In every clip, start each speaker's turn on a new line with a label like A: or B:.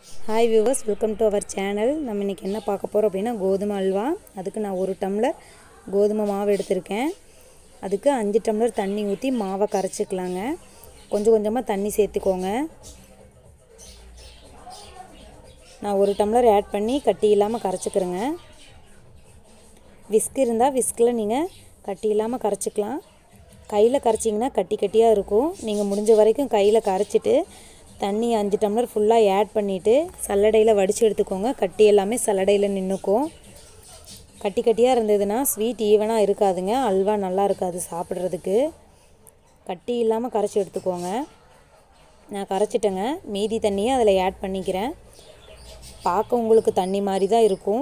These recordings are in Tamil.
A: hi viewers welcome to our channel நம்ம இன்றைக்கி என்ன பார்க்க போகிறோம் அப்படின்னா கோதுமை அல்வா அதுக்கு நான் ஒரு டம்ளர் கோதுமை மாவு எடுத்திருக்கேன் அதுக்கு அஞ்சு டம்ளர் தண்ணி ஊற்றி மாவை கரைச்சிக்கலாங்க கொஞ்சம் கொஞ்சமாக தண்ணி சேர்த்துக்கோங்க நான் ஒரு டம்ளர் ஆட் பண்ணி கட்டி இல்லாமல் கரைச்சிக்கிறேங்க விஸ்க் இருந்தால் விஸ்கில் நீங்கள் கட்டி இல்லாமல் கரைச்சிக்கலாம் கையில் கரைச்சிங்கன்னா கட்டி கட்டியாக இருக்கும் நீங்கள் முடிஞ்ச வரைக்கும் கையில் கரைச்சிட்டு தண்ணி அஞ்சு டம்ளர் ஃபுல்லாக ஆட் பண்ணிவிட்டு சல்லடையில் வடித்து எடுத்துக்கோங்க கட்டி எல்லாமே சல்லடையில் நின்றுக்கும் கட்டி கட்டியாக இருந்ததுன்னா ஸ்வீட் ஈவனாக இருக்காதுங்க அல்வா நல்லா இருக்காது சாப்பிட்றதுக்கு கட்டி இல்லாமல் கரைச்சி எடுத்துக்கோங்க நான் கரைச்சிட்டேங்க மீதி தண்ணியை அதில் ஆட் பண்ணிக்கிறேன் பார்க்க உங்களுக்கு தண்ணி மாதிரி தான் இருக்கும்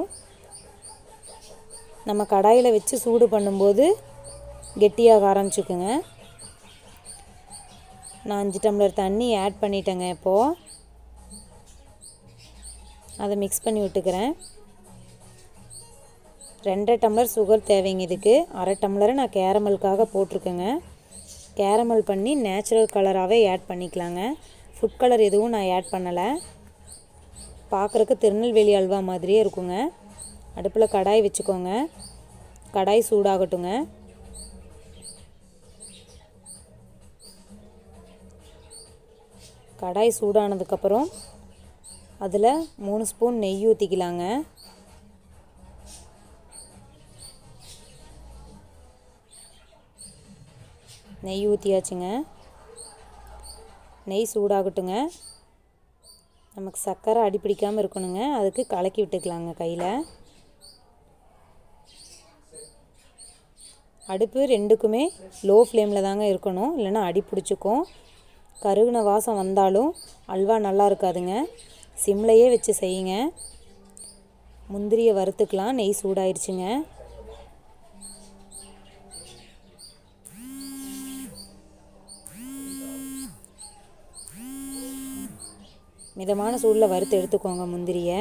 A: நம்ம கடாயில் வச்சு சூடு பண்ணும்போது கெட்டியாக ஆரம்பிச்சுக்குங்க நான் அஞ்சு டம்ளர் தண்ணி ஆட் பண்ணிட்டேங்க இப்போது அதை மிக்ஸ் பண்ணி விட்டுக்கிறேன் ரெண்டரை டம்ளர் சுகர் தேவைங்க இதுக்கு அரை டம்ளரை நான் கேரமலுக்காக போட்டிருக்கேங்க கேரமல் பண்ணி நேச்சுரல் கலராகவே ஆட் பண்ணிக்கலாங்க ஃபுட் கலர் எதுவும் நான் ஆட் பண்ணலை பார்க்குறக்கு திருநெல்வேலி அல்வா மாதிரியே இருக்குங்க அடுப்பில் கடாய் வச்சுக்கோங்க கடாய் சூடாகட்டுங்க கடாய் சூடானதுக்கப்புறம் அதில் மூணு ஸ்பூன் நெய் ஊற்றிக்கலாங்க நெய் ஊற்றியாச்சுங்க நெய் சூடாகட்டுங்க நமக்கு சர்க்கரை அடி பிடிக்காமல் இருக்கணுங்க அதுக்கு கலக்கி விட்டுக்கலாங்க கையில் அடுப்பு ரெண்டுக்குமே லோ ஃப்ளேமில் தாங்க இருக்கணும் இல்லைன்னா அடி பிடிச்சிக்கும் கருகின வாசம் வந்தாலும் அல்வா நல்லா இருக்காதுங்க சிம்லையே வச்சு செய்யுங்க முந்திரியை வறுத்துக்கலாம் நெய் சூடாயிருச்சுங்க மிதமான சூடில் வறுத்து எடுத்துக்கோங்க முந்திரியை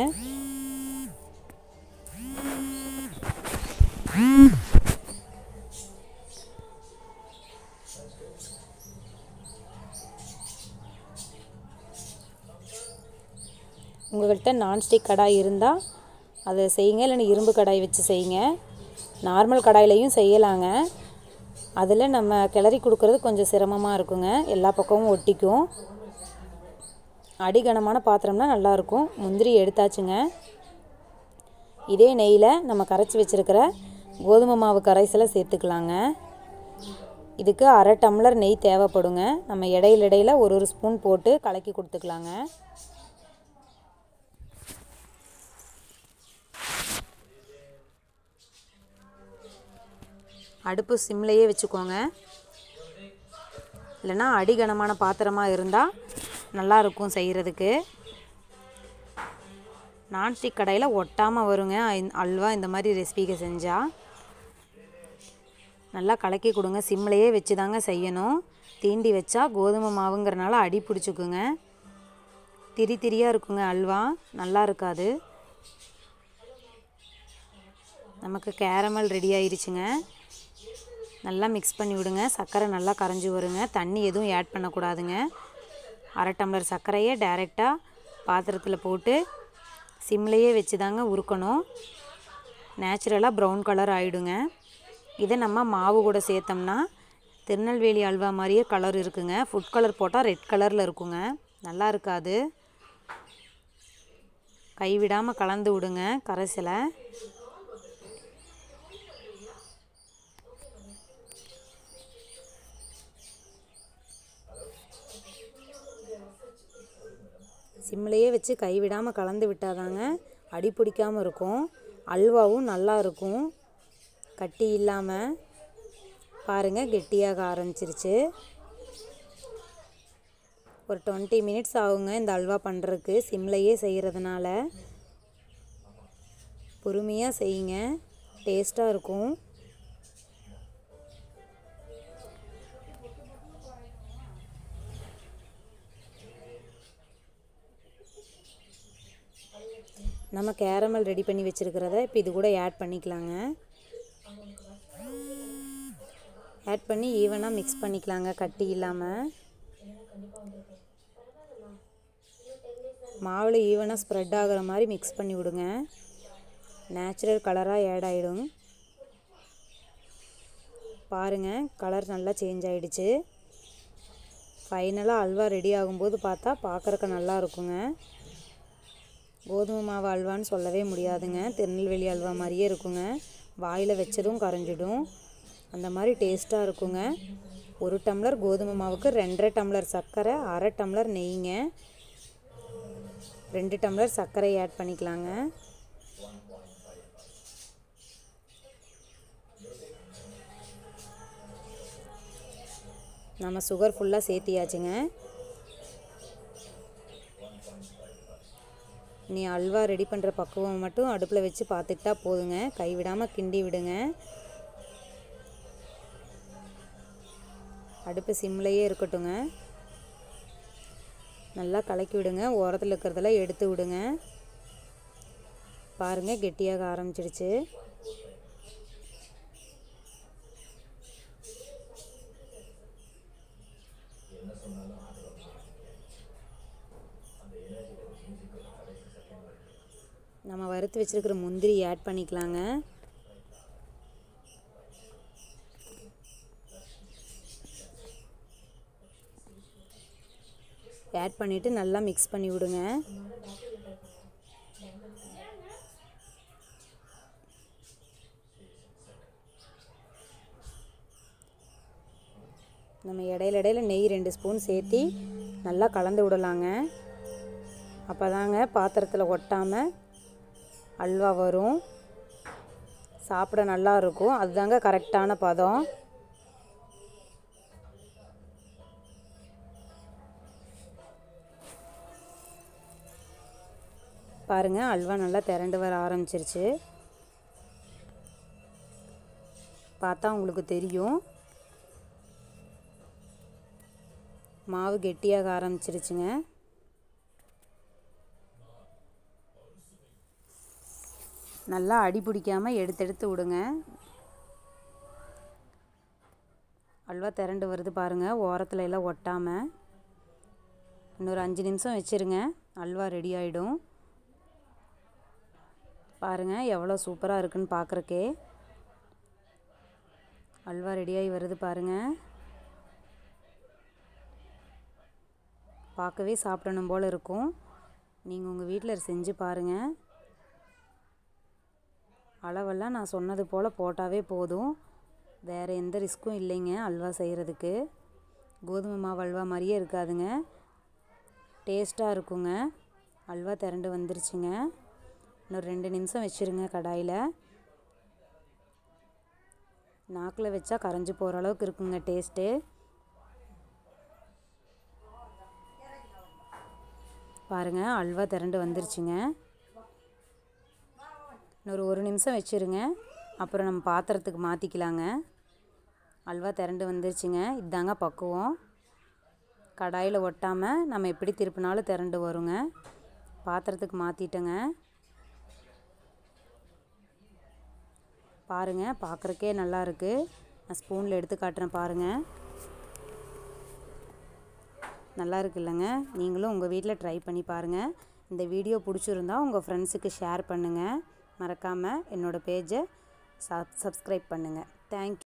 A: உங்கள்கிட்ட நான்ஸ்டிக் கடாய் இருந்தால் அதை செய்யுங்க இல்லைன்னா இரும்பு கடாய் வச்சு செய்யுங்க நார்மல் கடாயிலையும் செய்யலாங்க அதில் நம்ம கிளறி கொடுக்குறது கொஞ்சம் சிரமமாக இருக்குங்க எல்லா பக்கமும் ஒட்டிக்கும் அடிகனமான பாத்திரம்னா நல்லாயிருக்கும் முந்திரி எடுத்தாச்சுங்க இதே நெய்யில் நம்ம கரைச்சி வச்சுருக்கிற கோதுமை மாவு கரைசலை சேர்த்துக்கலாங்க இதுக்கு அரை டம்ளர் நெய் தேவைப்படுங்க நம்ம இடையில இடையில ஒரு ஒரு ஸ்பூன் போட்டு கலக்கி கொடுத்துக்கலாங்க அடுப்பு சிம்லையே வச்சுக்கோங்க இல்லைன்னா அடிகனமான பாத்திரமாக இருந்தால் நல்லாயிருக்கும் செய்கிறதுக்கு நான்ஸ்டிக் கடையில் ஒட்டாமல் வருங்க அல்வா இந்த மாதிரி ரெசிபிக்கு செஞ்சால் நல்லா கலக்கி கொடுங்க சிம்லையே வச்சு தாங்க செய்யணும் தீண்டி வச்சா கோதுமை மாவுங்கிறனால அடி பிடிச்சிக்குங்க திரி திரியாக இருக்குங்க அல்வா நல்லா இருக்காது நமக்கு கேரமல் ரெடி ஆயிடுச்சுங்க நல்லா மிக்ஸ் பண்ணி விடுங்க சர்க்கரை நல்லா கரைஞ்சி வருங்க தண்ணி எதுவும் ஆட் பண்ணக்கூடாதுங்க அரை டம்ளர் சர்க்கரையை டைரெக்டாக பாத்திரத்தில் போட்டு சிம்லையே வச்சு தாங்க உருக்கணும் நேச்சுரலாக ப்ரௌன் கலர் ஆகிடுங்க இதை நம்ம மாவு கூட சேர்த்தோம்னா திருநெல்வேலி அல்வா மாதிரியே கலர் இருக்குங்க ஃபுட் கலர் போட்டால் ரெட் கலரில் இருக்குங்க நல்லா இருக்காது கைவிடாமல் கலந்து விடுங்க கரைசலை சிம்லையே வச்சு கைவிடாமல் கலந்து விட்டாதாங்க அடி பிடிக்காமல் இருக்கும் அல்வாவும் நல்லா இருக்கும் கட்டி இல்லாமல் பாருங்கள் கெட்டியாக ஆரம்பிச்சிருச்சு ஒரு டுவெண்ட்டி மினிட்ஸ் ஆகுங்க இந்த அல்வா பண்ணுறதுக்கு சிம்லையே செய்கிறதுனால பொறுமையாக செய்யுங்க டேஸ்ட்டாக இருக்கும் நம்ம கேரமல் ரெடி பண்ணி வச்சுருக்கிறத இப்போ இது கூட ஆட் பண்ணிக்கலாங்க ஆட் பண்ணி ஈவனாக மிக்ஸ் பண்ணிக்கலாங்க கட்டி இல்லாமல் மாவில் ஈவனாக ஸ்ப்ரெட் ஆகிற மாதிரி மிக்ஸ் பண்ணி விடுங்க நேச்சுரல் கலராக ஆட் ஆகிடும் பாருங்கள் கலர் நல்லா சேஞ்ச் ஆகிடுச்சு ஃபைனலாக அல்வா ரெடி ஆகும்போது பார்த்தா பார்க்குறக்கு நல்லா இருக்குங்க கோதுமை மாவு அல்வான்னு சொல்லவே முடியாதுங்க திருநெல்வேலி அல்வா மாதிரியே இருக்குங்க வாயில் வச்சதும் கரைஞ்சிடும் அந்த மாதிரி டேஸ்ட்டாக இருக்குங்க ஒரு டம்ளர் கோதுமை மாவுக்கு ரெண்டரை டம்ளர் சர்க்கரை அரை டம்ளர் நெய்ங்க ரெண்டு டம்ளர் சர்க்கரை ஆட் பண்ணிக்கலாங்க நம்ம சுகர் ஃபுல்லாக சேர்த்தியாச்சுங்க நீ அல்வா ரெடி பண்ணுற பக்குவம் மட்டும் அடுப்பில் வச்சு பார்த்துக்கிட்டா போதுங்க கைவிடாமல் கிண்டி விடுங்க அடுப்பு சிம்லையே இருக்கட்டுங்க நல்லா கலக்கி விடுங்க ஓரத்தில் இருக்கிறதெல்லாம் எடுத்து விடுங்க பாருங்கள் கெட்டியாக ஆரம்பிச்சிடுச்சு நம்ம வறுத்து வச்சுருக்கிற முந்திரி ஆட் பண்ணிக்கலாங்க ஆட் பண்ணிவிட்டு நல்லா மிக்ஸ் பண்ணி விடுங்க நம்ம இடையில இடையில நெய் ரெண்டு ஸ்பூன் சேர்த்தி நல்லா கலந்து விடலாங்க அப்போ தாங்க பாத்திரத்தில் ஒட்டாமல் அல்வா வரும் சாப்பிட நல்லா இருக்கும் அதுதாங்க கரெக்டான பதம் பாருங்கள் அல்வா நல்லா திரண்டு வர ஆரம்பிச்சிருச்சு பார்த்தா உங்களுக்கு தெரியும் மாவு கெட்டியாக ஆரம்பிச்சிருச்சுங்க நல்லா அடி பிடிக்காமல் எடுத்து எடுத்து விடுங்க அல்வா திரண்டு வருது பாருங்கள் ஓரத்தில் எல்லாம் ஒட்டாமல் இன்னொரு அஞ்சு நிமிஷம் வச்சுருங்க அல்வா ரெடி ஆகிடும் பாருங்கள் எவ்வளோ சூப்பராக இருக்குன்னு பார்க்குறக்கே அல்வா ரெடியாகி வருது பாருங்கள் பார்க்கவே சாப்பிடணும் போல் இருக்கும் நீங்கள் உங்கள் வீட்டில் செஞ்சு பாருங்கள் அளவெல்லாம் நான் சொன்னது போல் போட்டாவே போதும் வேறு எந்த ரிஸ்க்கும் இல்லைங்க அல்வா செய்கிறதுக்கு கோதுமை மாவு அல்வா மாதிரியே இருக்காதுங்க டேஸ்ட்டாக இருக்குங்க அல்வா திரண்டு வந்துருச்சுங்க இன்னொரு ரெண்டு நிமிஷம் வச்சுருங்க கடாயில் நாக்கில் வச்சா கரைஞ்சி போகிற அளவுக்கு இருக்குங்க டேஸ்ட்டு பாருங்கள் அல்வா திரண்டு வந்துருச்சுங்க இன்னொரு ஒரு நிமிஷம் வச்சுருங்க அப்புறம் நம்ம பாத்திரத்துக்கு மாற்றிக்கலாங்க அல்வா திரண்டு வந்துருச்சுங்க இதாங்க பக்குவம் கடாயில் ஒட்டாமல் நம்ம எப்படி திருப்பினாலும் திரண்டு வருங்க பாத்திரத்துக்கு மாற்றிட்டேங்க பாருங்கள் பார்க்குறக்கே நல்லா இருக்குது நான் ஸ்பூனில் எடுத்து காட்டுறேன் பாருங்கள் நல்லா இருக்குல்லங்க நீங்களும் உங்கள் வீட்டில் ட்ரை பண்ணி பாருங்கள் இந்த வீடியோ பிடிச்சிருந்தா உங்கள் ஃப்ரெண்ட்ஸுக்கு ஷேர் பண்ணுங்கள் மறக்காமல் என்னோடய பேஜை சப் சப்ஸ்கிரைப் பண்ணுங்கள் தேங்க்யூ